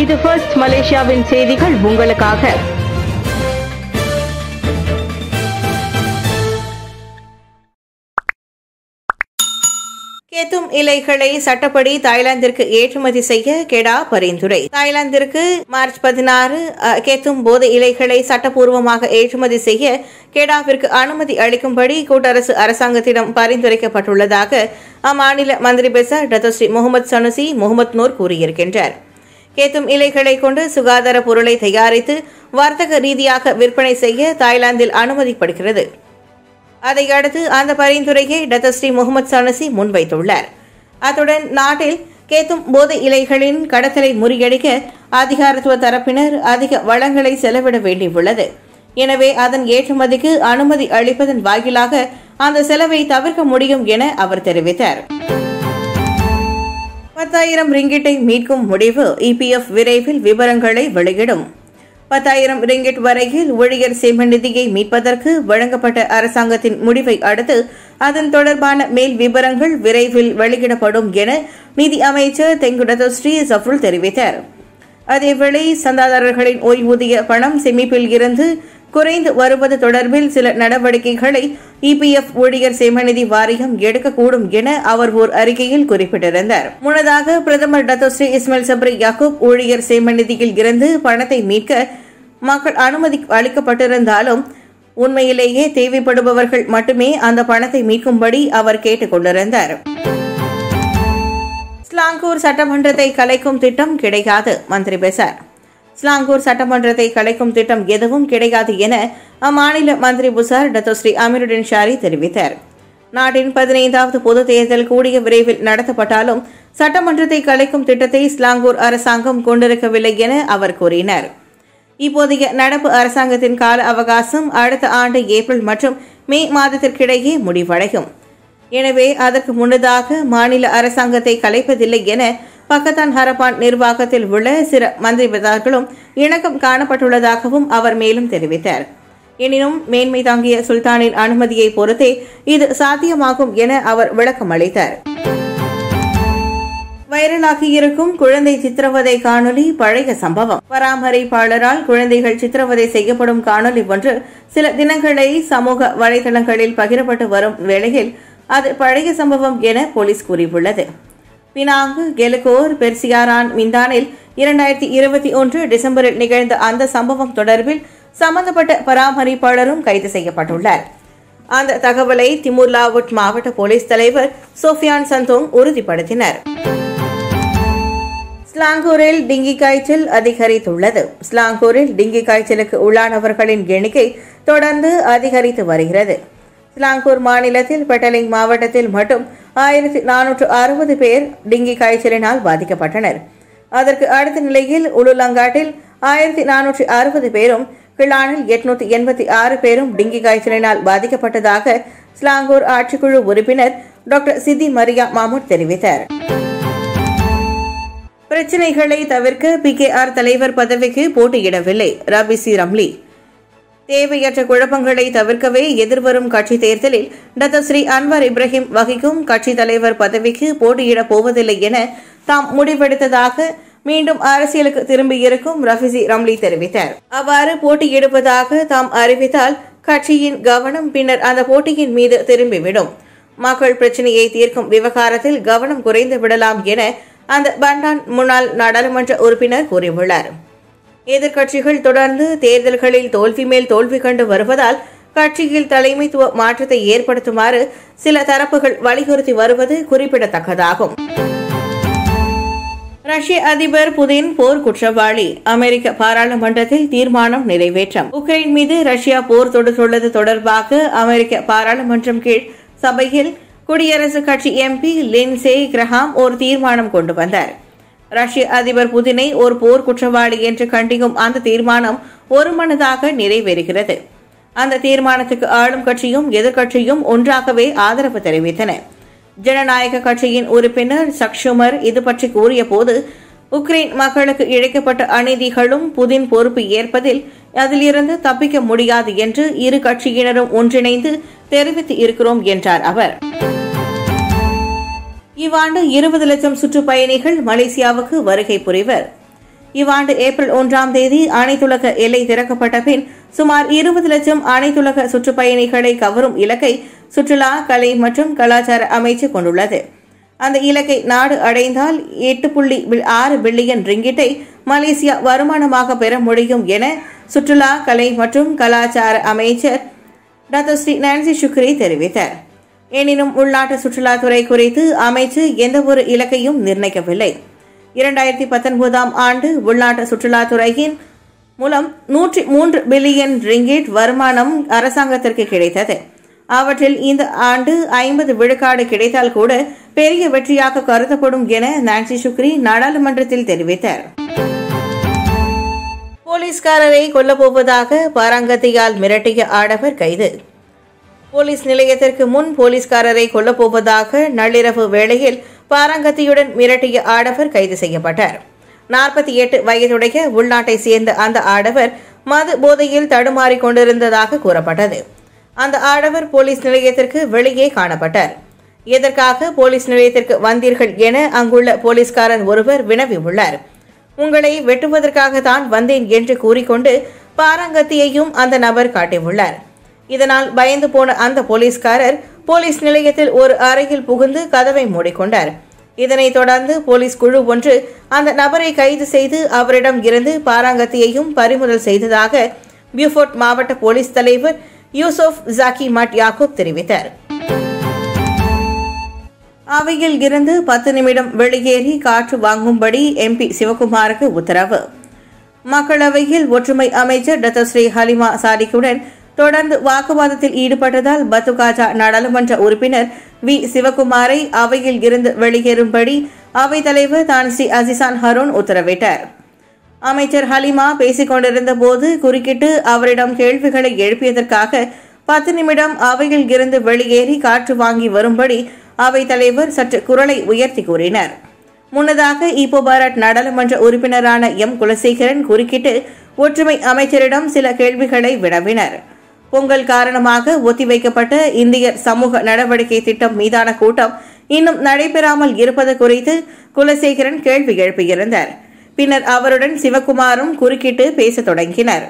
இது ஃபர்ஸ்ட் மலேசியாவின் செய்திகள் உங்களுக்காக கேத்தும் இலைகளை சட்டப்படி தாய்லாந்திற்கு ஏற்றுமதி செய்ய கெடா பரிந்துரை தாய்லாந்திற்கு மார்ச் பதினாறு கேத்தும் போதை இலைகளை சட்டப்பூர்வமாக ஏற்றுமதி செய்ய கெடாவிற்கு அனுமதி அளிக்கும்படி கூட்டரசு அரசாங்கத்திடம் பரிந்துரைக்கப்பட்டுள்ளதாக அம்மாநில மந்திரி பெசர் டத்தஸ்ரீ முகமது சனுசி முகமது நூர் கூறியிருக்கின்றார் கேத்தும் இலைகளை கொண்டு சுகாதார பொருளை தயாரித்து வர்த்தக ரீதியாக விற்பனை செய்ய தாய்லாந்தில் அனுமதிப்படுகிறது அதையடுத்து அந்த பரிந்துரையை டத்தஸ்ரீ முகமது சனசி முன்வைத்துள்ளார் அத்துடன் நாட்டில் கேத்தும் போதை இலைகளின் கடத்தலை முறியடிக்க அதிகாரத்துவ தரப்பினர் அதிக வளங்களை செலவிட வேண்டியுள்ளது எனவே அதன் ஏற்றுமதிக்கு அனுமதி அளிப்பதன் வாயிலாக அந்த செலவை தவிர்க்க முடியும் என அவர் தெரிவித்தார் பத்தாயிரம் ரிங்கிட்டை மீட்கும் முடிவு இபிஎஃப் விரைவில் விவரங்களை வெளியிடும் பத்தாயிரம் ரிங்கிட் வரையில் ஊழியர் சேம நிதியை மீட்பதற்கு வழங்கப்பட்ட அரசாங்கத்தின் முடிவை அடுத்து அதன் தொடர்பான மேல் விவரங்கள் விரைவில் வெளியிடப்படும் என நிதி அமைச்சர் தெங்குடதோ ஸ்ரீ சஃப்ருல் தெரிவித்தார் அதேவேளை சந்தாதாரர்களின் ஓய்வூதிய பணம் சேமிப்பில் இருந்து குறைந்து வருவது தொடர்பில் சில நடவடிக்கைகளை இபிஎஃப் ஊழியர் சேமநிதி வாரியம் எடுக்கக்கூடும் என அவர் ஓர் அறிக்கையில் குறிப்பிட்டிருந்தார் முன்னதாக பிரதமர் டத்தோஸ்ரீ இஸ்மாயில் சப்ரி யாக்கூப் ஊழியர் சேமநிதியில் இருந்து பணத்தை மீட்க மக்கள் அனுமதி அளிக்கப்பட்டிருந்தாலும் உண்மையிலேயே தேவைப்படுபவர்கள் மட்டுமே அந்த பணத்தை மீட்கும்படி அவர் கேட்டுக் கொண்டிருந்தார் ஸ்லாங்கூர் சட்டமன்றத்தை கலைக்கும் திட்டம் கிடையாது மந்திரி பெசார் ஸ்லாங்கூர் சட்டமன்றத்தை கலைக்கும் திட்டம் எதுவும் கிடையாது என அம்மாநில மந்திரி புசார் டத்தோஸ்ரீ அமீருடன் ஷாரி தெரிவித்தார் நாட்டின் பதினைந்தாவது பொது தேர்தல் கூடிய விரைவில் நடத்தப்பட்டாலும் சட்டமன்றத்தை கலைக்கும் திட்டத்தை ஸ்லாங்கூர் அரசாங்கம் கொண்டிருக்கவில்லை என அவர் கூறினார் இப்போதைய நடப்பு அரசாங்கத்தின் கால அவகாசம் அடுத்த ஆண்டு ஏப்ரல் மற்றும் மே மாதத்திற்கிடையே முடிவடையும் எனவே அதற்கு முன்னதாக மாநில அரசாங்கத்தை கலைப்பதில்லை என பக்கத்தான் ஹரப்பான் நிர்வாகத்தில் உள்ள சில மந்திரிபதார்களும் இணக்கம் காணப்பட்டுள்ளதாகவும் அவர் மேலும் தெரிவித்தார் எனினும் மேன்மை தாங்கிய சுல்தானின் அனுமதியை பொறுத்தே இது சாத்தியமாகும் என அவர் விளக்கம் அளித்தார் வைரலாகி இருக்கும் குழந்தை சித்திரவதை காணொலி பழைய சம்பவம் பராமரிப்பாளரால் குழந்தைகள் சித்திரவதை செய்யப்படும் காணொலி ஒன்று சில தினங்களை சமூக வலைதளங்களில் பகிரப்பட்டு வரும் வேளையில் அது பழைய சம்பவம் என போலீஸ் கூறியுள்ளது பினாங்கு கெலுகோர் பெர்சியாரான் மிந்தானில் இரண்டாயிரத்தி இருபத்தி ஒன்று டிசம்பரில் நிகழ்ந்த அந்த சம்பவம் தொடர்பில் சம்பந்தப்பட்ட பராமரிப்பாளரும் கைது செய்யப்பட்டுள்ளார் அந்த தகவலை திமுர்லாவுட் மாவட்ட போலீஸ் தலைவர் சோஃபியான் சந்தோங் உறுதிப்படுத்தினர் ஸ்லாங்கூரில் டிங்கி காய்ச்சல் அதிகரித்துள்ளது ஸ்லாங்கூரில் டிங்கி காய்ச்சலுக்கு உள்ளானவர்களின் எண்ணிக்கை தொடர்ந்து அதிகரித்து வருகிறது ஸ்லாங்கூர் மாநிலத்தில் பெட்டலிங் மாவட்டத்தில் மட்டும் ஆயிரத்தி நானூற்று அறுபது பேர் டிங்கி காய்ச்சலினால் பாதிக்கப்பட்டனர் அதற்கு அடுத்த நிலையில் உலுலங்காட்டில் ஆயிரத்தி நானூற்றி அறுபது பேரும் கிளானில் எட்நூத்தி எண்பத்தி ஆறு பேரும் டிங்கி காய்ச்சலினால் பாதிக்கப்பட்டதாக ஸ்லாங்கூர் ஆட்சிக்குழு உறுப்பினர் டாக்டர் சித்தி மரியா மாமூட் தெரிவித்தார் பிரச்சினைகளை தவிர்க்க பி கே ஆர் தலைவர் பதவிக்கு போட்டியிடவில்லை ரபிசி ரம்லி தேவையற்ற குழப்பங்களை தவிர்க்கவே எதிர்வரும் கட்சி தேர்தலில் டத்தஸ்ரீ அன்வர் இப்ராஹிம் வகிக்கும் கட்சி தலைவர் பதவிக்கு போட்டியிடப் போவதில்லை என தாம் முடிவெடுத்ததாக மீண்டும் அரசியலுக்கு திரும்பியிருக்கும் ரஃபிசி ரம்லி தெரிவித்தார் அவ்வாறு போட்டியிடுவதாக தாம் அறிவித்தால் கட்சியின் கவனம் பின்னர் அந்த போட்டியின் மீது திரும்பிவிடும் மக்கள் பிரச்சனையை தீர்க்கும் விவகாரத்தில் கவனம் குறைந்து விடலாம் என அந்த பண்டான் முன்னாள் நாடாளுமன்ற உறுப்பினர் கூறியுள்ளார் எதிர்க்கட்சிகள் தொடர்ந்து தேர்தல்களில் தோல்வி மேல் தோல்வி கண்டு வருவதால் கட்சியில் தலைமைத்துவ மாற்றத்தை ஏற்படுத்துமாறு சில தரப்புகள் வலியுறுத்தி வருவது குறிப்பிடத்தக்கதாகும் ரஷ்ய அதிபர் புதின் போர் குற்றவாளி அமெரிக்க பாராளுமன்றத்தில் தீர்மானம் நிறைவேற்றம் உக்ரைன் மீது ரஷ்யா போர் தொடுத்துள்ளது தொடர்பாக அமெரிக்க பாராளுமன்றம் கீழ் சபையில் குடியரசுக் கட்சி எம்பி லின்சே கிரஹாம் ஒரு தீர்மானம் கொண்டு வந்தார் ரஷ்ய அதிபர் புதினை ஒரு போர் குற்றவாளி என்று கண்டிக்கும் அந்த தீர்மானம் ஒருமனதாக நிறைவேறுகிறது அந்த தீர்மானத்துக்கு ஆளும் கட்சியும் எதிர்க்கட்சியும் ஒன்றாகவே ஆதரவு தெரிவித்தன ஜனநாயக கட்சியின் உறுப்பினர் சக்ஷுமர் இது பற்றி கூறிய போது உக்ரைன் மக்களுக்கு இழைக்கப்பட்ட அநீதிகளும் புதின் பொறுப்பு ஏற்பதில் அதிலிருந்து தப்பிக்க முடியாது என்று இரு கட்சியினரும் ஒன்றிணைந்து தெரிவித்து இருக்கிறோம் என்றார் அவர் இவ்வாண்டு இருபது லட்சம் சுற்றுப்பயணிகள் மலேசியாவுக்கு வருகை புரிவர் இவ்வாண்டு ஏப்ரல் ஒன்றாம் தேதி அனைத்துலக எல்லை திறக்கப்பட்ட பின் சுமார் இருபது லட்சம் அனைத்துலக சுற்றுப்பயணிகளை கவரும் இலக்கை சுற்றுலா கலை மற்றும் கலாச்சார அமைச்சு கொண்டுள்ளது அந்த இலக்கை நாடு அடைந்தால் எட்டு புள்ளி ஆறு பில்லியன் ரிங்கிட்டை மலேசியா வருமானமாக பெற முடியும் என சுற்றுலா கலை மற்றும் கலாச்சார அமைச்சர் டாக்டர் ஸ்ரீ நான்சி சுக்ரி தெரிவித்தார் எனினும் உள்நாட்டு சுற்றுலாத்துறை குறித்து அமைச்சு எந்தவொரு இலக்கையும் நிர்ணயிக்கவில்லை இரண்டாயிரத்தி பத்தொன்பதாம் ஆண்டு உள்நாட்டு சுற்றுலாத்துறையின் மூலம் நூற்றி மூன்று பில்லியன் ரிங்கிட் வருமானம் அரசாங்கத்திற்கு கிடைத்தது அவற்றில் இந்த ஆண்டு ஐம்பது விழுக்காடு கிடைத்தால் கூட பெரிய வெற்றியாக கருதப்படும் என நான்சி சுக்ரி நாடாளுமன்றத்தில் தெரிவித்தார் போலீஸ்காரரை கொல்லப்போவதாக பாராங்கத்தியால் மிரட்டிய ஆடவர் கைது போலீஸ் நிலையத்திற்கு முன் போலீஸ்காரரை கொல்லப்போவதாக நள்ளிரவு வேளையில் பாராங்கத்தியுடன் மிரட்டிய ஆடவர் கைது செய்யப்பட்டார் நாற்பத்தி எட்டு வயதுடைய உள்நாட்டை சேர்ந்த அந்த ஆடவர் மது போதையில் தடுமாறிக் கொண்டிருந்ததாக கூறப்பட்டது அந்த ஆடவர் போலீஸ் நிலையத்திற்கு வெளியே காணப்பட்டார் எதற்காக போலீஸ் நிலையத்திற்கு வந்தீர்கள் என அங்குள்ள போலீஸ்காரன் ஒருவர் வினவியுள்ளார் உங்களை வெட்டுவதற்காக தான் வந்தேன் என்று கூறிக்கொண்டு பாராங்கத்தியையும் அந்த நபர் காட்டியுள்ளார் இதனால் பயந்து போன அந்த போலீஸ்காரர் போலீஸ் நிலையத்தில் ஒரு அறையில் புகுந்து கதவை மூடிக்கொண்டார் இதனைத் தொடர்ந்து போலீஸ் குழு ஒன்று அந்த நபரை கைது செய்து அவரிடம் இருந்து பாராங்கத்தியையும் பறிமுதல் செய்ததாக பியூஃபோர்ட் மாவட்ட போலீஸ் தலைவர் யூசுப் ஜாக்கி மட் யாக்கூப் தெரிவித்தார் அவையில் இருந்து பத்து நிமிடம் வெளியேறி காற்று வாங்கும்படி எம்பி சிவகுமாருக்கு உத்தரவு மக்களவையில் ஒற்றுமை அமைச்சர் டத்தஸ்ரீ ஹலிமா சாதிக்குடன் தொடர்ந்து வாக்குவாதத்தில் ஈடுபட்டதால் பத்துகாஜா நாடாளுமன்ற உறுப்பினர் வி சிவகுமாரை அவையில் இருந்து வெளியேறும்படி அவைத் தலைவர் தான் ஸ்ரீ அசிசான் ஹரோன் உத்தரவிட்டார் அமைச்சர் ஹலிமா பேசிக் கொண்டிருந்த போது குறுக்கிட்டு அவரிடம் கேள்விகளை எழுப்பியதற்காக பத்து நிமிடம் அவையில் இருந்து வெளியேறி காற்று வாங்கி வரும்படி அவைத் தலைவர் சற்று குரலை உயர்த்தி கூறினார் முன்னதாக இப்போ பாரத் நாடாளுமன்ற உறுப்பினரான எம் குலசேகரன் குறுக்கிட்டு ஒற்றுமை அமைச்சரிடம் சில கேள்விகளை வினவினர் பொங்கல் காரணமாக ஒத்திவைக்கப்பட்ட இந்தியர் சமூக நடவடிக்கை திட்டம் மீதான கூட்டம் இன்னும் நடைபெறாமல் இருப்பது குறித்து குலசேகரன் கேள்வி எழுப்பியிருந்தார் பின்னர் அவருடன் சிவகுமாரும் குறுக்கிட்டு பேசத் தொடங்கினர்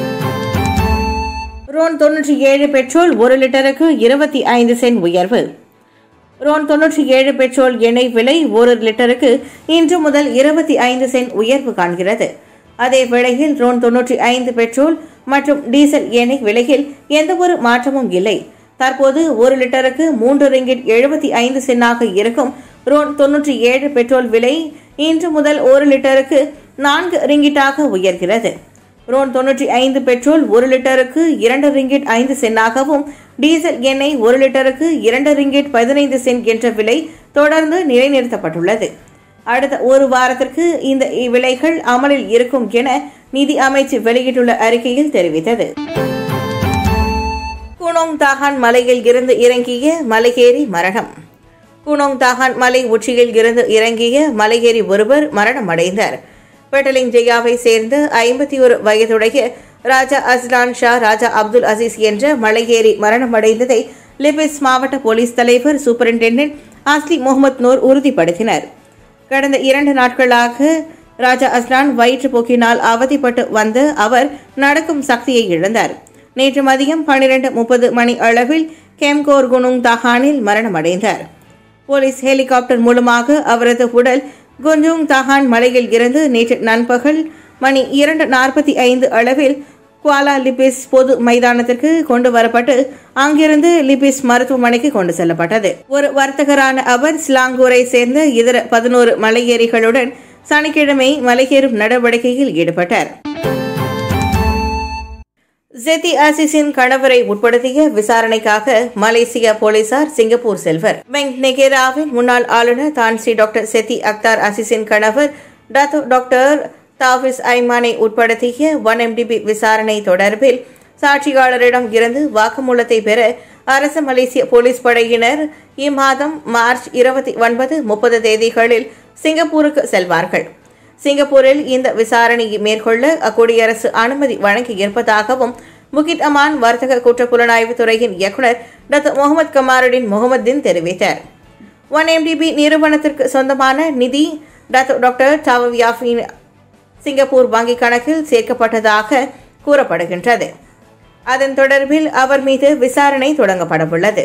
ரோன் தொன்னூற்றி ஏழு பெட்ரோல் ஒரு லிட்டருக்கு இருபத்தி ஐந்து சென்ட் உயர்வு ரோன் தொன்னூற்றி ஏழு பெட்ரோல் எண்ணெய் விலை ஒரு லிட்டருக்கு இன்று முதல் இருபத்தி ஐந்து சென்ட் உயர்வு காண்கிறது அதே வேளையில் ரோன் தொன்னூற்றி ஐந்து பெட்ரோல் மற்றும் டீசல் எண்ணெய் விலையில் எந்தவொரு மாற்றமும் இல்லை தற்போது ஒரு லிட்டருக்கு மூன்று ரிங்கிட் எழுபத்தி ஐந்து சென்னாக இருக்கும் ரோன் தொன்னூற்றி ஏழு பெட்ரோல் விலை இன்று முதல் ஒரு லிட்டருக்கு நான்கு ரிங்கிட்டாக உயர்கிறது ரோன் தொன்னூற்றி ஐந்து பெட்ரோல் ஒரு லிட்டருக்கு இரண்டு ரிங்கிட் ஐந்து சென்னாகவும் டீசல் எண்ணெய் ஒரு லிட்டருக்கு இரண்டு ரிங்கிட் பதினைந்து சென்ட் என்ற விலை தொடர்ந்து நிலைநிறுத்தப்பட்டுள்ளது அடுத்த ஒரு வாரத்திற்கு இந்த விலைகள் அமலில் இருக்கும் என நிதி அமைச்சு வெளியிட்டுள்ள அறிக்கையில் தெரிவித்தது குனோங் தாகான் மலையில் இருந்து இறங்கிய மலையேறி மரணம் குனோங் தாகான் மலை உச்சியில் இருந்து இறங்கிய மலையேறி ஒருவர் மரணமடைந்தார் பெட்டலிங் ஜெயாவை சேர்ந்த ஐம்பத்தி ஒரு வயதுடைய Raja Aslan Shah Raja Abdul Aziz என்ற மலையேறி மரணமடைந்ததை லிபிஸ் மாவட்ட போலீஸ் தலைவர் சூப்பரிண்டென்டென்ட் அஸ்லி முகமது நூர் உறுதிப்படுத்தினர் கடந்த இரண்டு நாட்களாக ராஜா அஸ்லான் வயிற்றுப்போக்கினால் அவதிப்பட்டு வந்த அவர் நடக்கும் சக்தியை இழந்தார் நேற்று மதியம் பன்னிரண்டு முப்பது மணி அளவில் கெம்கோர் குனுங் தஹானில் மரணமடைந்தார் போலீஸ் ஹெலிகாப்டர் மூலமாக அவரது உடல் குஞ்சுங் தஹான் மலையில் இருந்து நேற்று நண்பகல் மணி இரண்டு நாற்பத்தி ஐந்து அளவில் குவாலா லிபிஸ் பொது மைதானத்திற்கு கொண்டு வரப்பட்டு அங்கிருந்து லிபிஸ் மருத்துவமனைக்கு கொண்டு செல்லப்பட்டது ஒரு வர்த்தகரான அவர் ஸ்லாங்கூரை சேர்ந்த இதர பதினோரு மலையேறிகளுடன் சனிக்கிழமை மலையேறும் நடவடிக்கையில் ஈடுபட்டார் ஜெதி ஆசிஸின் கணவரை உட்படுத்திய விசாரணைக்காக மலேசிய போலீசார் சிங்கப்பூர் செல்வர் பெங் நெகேராவின் முன்னாள் ஆளுநர் தான்சி டாக்டர் செத்தி அக்தார் அசிஸின் கணவர் டத்தோ டாக்டர் தாவிஸ் ஐமானை உட்படுத்திய ஒன் எம்டிபி விசாரணை தொடர்பில் சாட்சியாளரிடம் இருந்து வாக்குமூலத்தை பெற அரசு மலேசிய போலீஸ் படையினர் இம்மாதம் மார்ச் இருபத்தி ஒன்பது முப்பது தேதிகளில் சிங்கப்பூருக்கு செல்வார்கள் சிங்கப்பூரில் இந்த விசாரணையை மேற்கொள்ள அக்குடியரசு அனுமதி வழங்கி இருப்பதாகவும் முகித் அமான் வர்த்தக குற்றப்புலனாய்வு துறையின் இயக்குநர் டாக்டர் முகமது கமாருடின் முகமதுதீன் தெரிவித்தார் ஒன் எம்டிபி நிறுவனத்திற்கு சொந்தமான நிதி டாக்டர் டாக்டர் டாவவியாஃபின் சிங்கப்பூர் வங்கிக் கணக்கில் சேர்க்கப்பட்டதாக கூறப்படுகின்றது அதன் தொடர்பில் அவர் மீது விசாரணை தொடங்கப்படவுள்ளது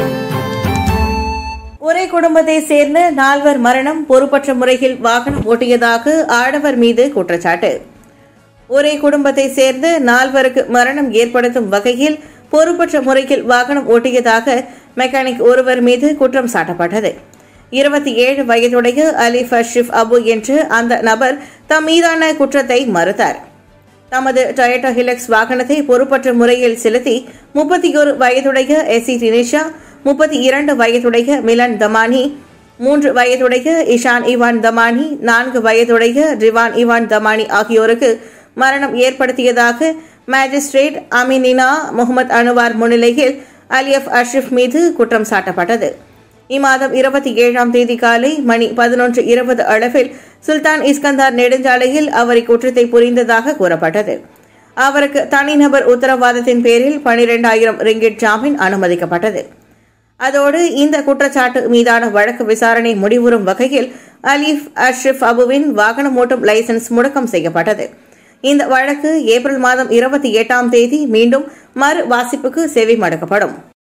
ஒரே குடும்பத்தை சேர்ந்த நால்வர் மரணம் பொறுப்பற்ற முறையில் வாகனம் ஓட்டியதாக ஆடவர் மீது குற்றச்சாட்டு ஒரே குடும்பத்தை சேர்ந்த நால்வருக்கு மரணம் ஏற்படுத்தும் வகையில் பொறுப்பற்ற முறையில் வாகனம் ஓட்டியதாக மெக்கானிக் ஒருவர் மீது குற்றம் சாட்டப்பட்டது இருபத்தி ஏழு வயதுடைய அலிஃப் அஷ்ரிஃப் அபு என்று அந்த நபர் தம் மீதான குற்றத்தை மறுத்தார் தமது டொயோட்டா ஹிலக்ஸ் வாகனத்தை பொறுப்பற்ற முறையில் செலுத்தி முப்பத்தி ஒரு வயதுடைய எஸ்சி தினிஷா முப்பத்தி இரண்டு வயதுடைய மிலன் தமானி மூன்று வயதுடைய இஷான் இவான் தமானி நான்கு வயதுடைய ரிவான் இவான் தமானி ஆகியோருக்கு மரணம் ஏற்படுத்தியதாக மேஜிஸ்ட்ரேட் அமினினா முகமது அனுவார் முன்னிலையில் அலியப் அஷ்ரிஃப் மீது குற்றம் சாட்டப்பட்டது இம்மாதம் இருபத்தி ஏழாம் தேதி காலை மணி பதினொன்று இருபது அளவில் சுல்தான் இஸ்கந்தார் நெடுஞ்சாலையில் அவர் இக்குற்றத்தை புரிந்ததாக கூறப்பட்டது அவருக்கு தனிநபர் உத்தரவாதத்தின் பேரில் பனிரெண்டாயிரம் ரிங்கிட் ஜாமீன் அனுமதிக்கப்பட்டது அதோடு இந்த குற்றச்சாட்டு மீதான வழக்கு விசாரணை முடிவுறும் வகையில் அலீஃப் அஷ்ரிஃப் அபுவின் வாகனம் ஓட்டும் லைசன்ஸ் முடக்கம் செய்யப்பட்டது இந்த வழக்கு ஏப்ரல் மாதம் இருபத்தி எட்டாம் தேதி மீண்டும் மறு வாசிப்புக்கு செவி மடுக்கப்படும்